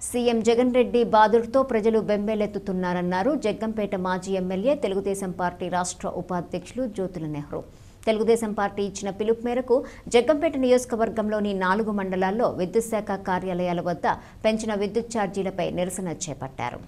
CM Jagan Reddy బాదుడుతో ప్రజలు బెంబేలెత్తుతున్నారన్నారు జగ్గంపేట మాజీ MLA Telugu Desam party రాష్ట్ర ఉపాధ్యక్షులు జ్యోతుల నెహ్రూ తెలుగుదేశం పార్టీ ఇచ్చిన పిలుపు మేరకు జగ్గంపేట నియోజకవర్గంలోని నాలుగు మండలాల్లో విద్యుత్ శాఖ కార్యాలయాల వద్ద పెంచిన విద్యుత్ ఛార్జీలపై నిరసన చేపట్టారు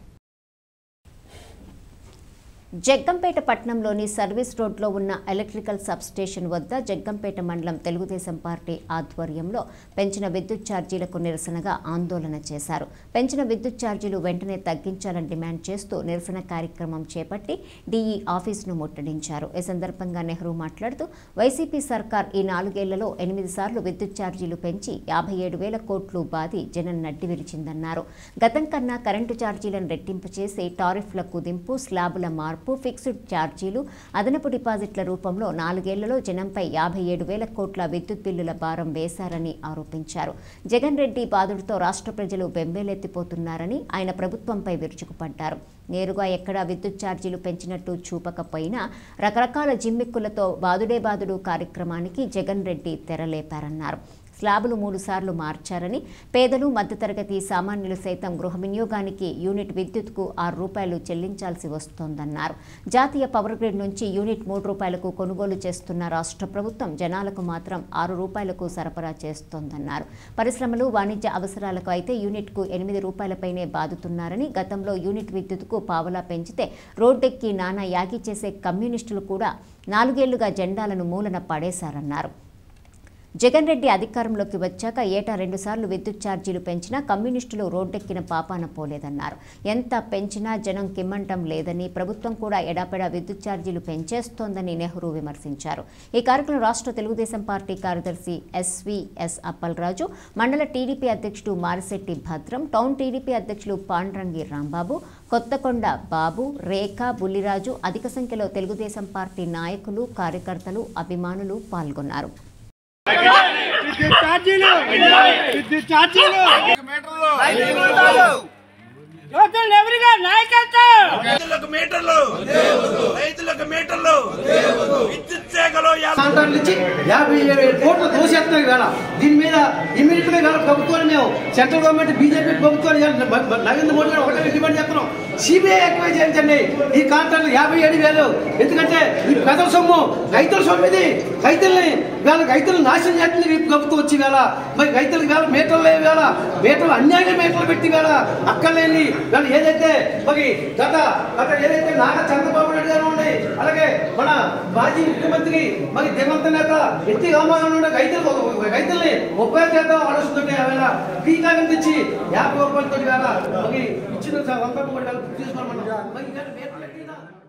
జగ్గంపేట పట్టణంలోని సర్వీస్ రోడ్లో ఉన్న ఎలక్ట్రికల్ సబ్స్టేషన్ వద్ద జగ్గంపేట మండలం తెలుగుదేశం పార్టీ ఆధ్వర్యంలో పెంచిన విద్యుత్ ఛార్జీలకు నిరసనగా ఆందోళన చేశారు పెంచిన విద్యుత్ ఛార్జీలు వెంటనే తగ్గించాలని డిమాండ్ చేస్తూ నిరసన కార్యక్రమం చేపట్టి డీఈ ఆఫీసును ముట్టడించారు ఈ సందర్భంగా నెహ్రూ మాట్లాడుతూ వైసీపీ సర్కార్ ఈ నాలుగేళ్లలో ఎనిమిది సార్లు విద్యుత్ ఛార్జీలు పెంచి యాభై ఏడు వేల కోట్లు బాది జనం నడ్డి విరిచిందన్నారు గతం కన్నా కరెంటు ఛార్జీలను రెట్టింపు చేసి టారిఫ్ల కుదింపు స్లాబుల మార్పు ఫిక్స్డ్ ఛార్జీలు అదనపు డిపాజిట్ల రూపంలో నాలుగేళ్లలో జనంపై యాభై ఏడు వేల కోట్ల విద్యుత్ బిల్లుల భారం వేశారని ఆరోపించారు జగన్ రెడ్డి బాధుడితో రాష్ట్ర ప్రజలు బెంబేలెత్తిపోతున్నారని ఆయన ప్రభుత్వంపై విరుచుకుపడ్డారు నేరుగా ఎక్కడా విద్యుత్ ఛార్జీలు పెంచినట్టు చూపకపోయినా రకరకాల జిమ్మిక్కులతో బాదుడే బాదుడు కార్యక్రమానికి జగన్ రెడ్డి తెరలేపారన్నారు స్లాబులు మూడు సార్లు మార్చారని పేదలు మధ్యతరగతి సామాన్యులు సైతం గృహ వినియోగానికి యూనిట్ విద్యుత్కు ఆరు రూపాయలు చెల్లించాల్సి వస్తోందన్నారు జాతీయ పవర్ గ్రిడ్ నుంచి యూనిట్ మూడు రూపాయలకు కొనుగోలు చేస్తున్న రాష్ట్ర ప్రభుత్వం జనాలకు మాత్రం ఆరు రూపాయలకు సరఫరా చేస్తోందన్నారు పరిశ్రమలు వాణిజ్య అవసరాలకు అయితే యూనిట్కు ఎనిమిది రూపాయలపైనే బాదుతున్నారని గతంలో యూనిట్ విద్యుత్కు పావలా పెంచితే రోడ్డెక్కి నానా యాగి చేసే కమ్యూనిస్టులు కూడా నాలుగేళ్లుగా జెండాలను మూలన పడేశారన్నారు జగన్ రెడ్డి అధికారంలోకి వచ్చాక ఏటా రెండుసార్లు విద్యుత్ ఛార్జీలు పెంచినా కమ్యూనిస్టులు రోడ్డెక్కిన పాపాన పోలేదన్నారు ఎంత పెంచినా జనం కిమ్మంటం లేదని ప్రభుత్వం కూడా ఎడాపెడా విద్యుత్ ఛార్జీలు పెంచేస్తోందని నెహ్రూ విమర్శించారు ఈ కార్యక్రమం రాష్ట్ర తెలుగుదేశం పార్టీ కార్యదర్శి ఎస్వీఎస్ అప్పలరాజు మండల టీడీపీ అధ్యక్షుడు మారిశెట్టి భద్రం టౌన్ టీడీపీ అధ్యక్షులు పాండ్రంగి రాంబాబు కొత్తకొండ బాబు రేఖ బుల్లిరాజు అధిక సంఖ్యలో తెలుగుదేశం పార్టీ నాయకులు కార్యకర్తలు అభిమానులు పాల్గొన్నారు విద్యుత్ ఛార్జీలు విద్యుత్ ఛార్జీలు యువతులు ఎవరిగా నాయకత్వం రైతులకు మీటర్లు రైతులకు మీటర్లు విద్యుత్ శాఖలో యాభై ప్రాంతాల నుంచి యాభై ఏడు వేల కోట్లు దోషేస్తున్నాం ఇవాళ దీని మీద ఇమీడియట్ గా ఇవాళ ప్రభుత్వాన్ని మేము సెంట్రల్ గవర్నమెంట్ బీజేపీ ప్రభుత్వాన్ని ఇవాళ మ- మ- నరేంద్ర మోడీ గారు ఒకటే డిమాండ్ చేస్తున్నాం సిబిఐ ఎక్కువ చేయించండి ఈ కాంట్రాక్ట్ యాభై ఏడు వేలు ఎందుకంటే ఈ పెదల సొమ్ము రైతుల సొమ్ము ఇది రైతుల్ని ఇవాళ రైతులు నాశనం చేస్తుంది ఈ ప్రభుత్వం వచ్చి వేళ మరి రైతులకు వేళ మీటర్లు వేళ మీటర్లు అన్యాయంగా మీటర్లు పెట్టి వేళ అక్కర్లేని వేళ ఏదైతే మరి గత గత ఏదైతే నాగ చంద్రబాబు నాయుడు గారు ఉన్నాయి అలాగే మన మాజీ ముఖ్యమంత్రి మరి దివంత నేత ఎత్తి రామారావు ఉండే రైతులు రైతుల్ని ముప్పై శాతం ఆలోచిస్తుంటే ఆవేళ ఫ్రీ కాలం తెచ్చి యాభై రూపాయలతో వేళ మరి ఇచ్చిన వంద మూడు వేలు తీసుకోమన్నాం మరి ఇంకా మీటర్లు పెట్టినా